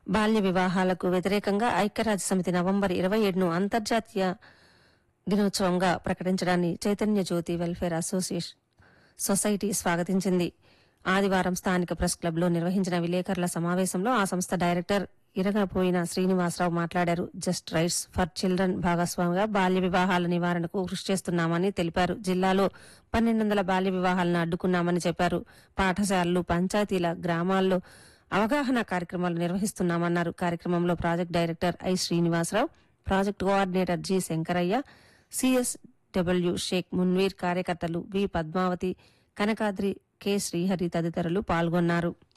బాల్య వివాహాలకు వ్యతిరేకంగా ఐక్యరాజ్య సమితి నవంబర్ ఇరవై ఏడును అంతర్జాతీయ దినోత్సవంగా ప్రకటించడాన్ని Chaitanya Jyothi welfare association society స్వాగతించింది ఆదివారం స్థానిక ప్రెస్ క్లబ్లో నిర్వహించిన విలేకరుల సమావేశంలో ఆ సంస్థ డైరెక్టర్ ఇరగపోయిన శ్రీనివాసరావు మాట్లాడారు జస్ట్ రైట్స్ ఫర్ చిల్డ్రన్ భాగస్వామిగా బాల్య వివాహాల నివారణకు కృషి చేస్తున్నామని తెలిపారు జిల్లాలో పన్నెండు వందల బాల్య వివాహాలను అడ్డుకున్నామని చెప్పారు పాఠశాలలు పంచాయతీల గ్రామాల్లో అవగాహన కార్యక్రమాలు నిర్వహిస్తున్నామన్నారు కార్యక్రమంలో project director I Srinivasarao project coordinator G Shankaraiah C S W Sheikh Munveer కార్యకర్తలు వి పద్మావతి కనకాద్రి కె శ్రీహరి తదితరులు పాల్గొన్నారు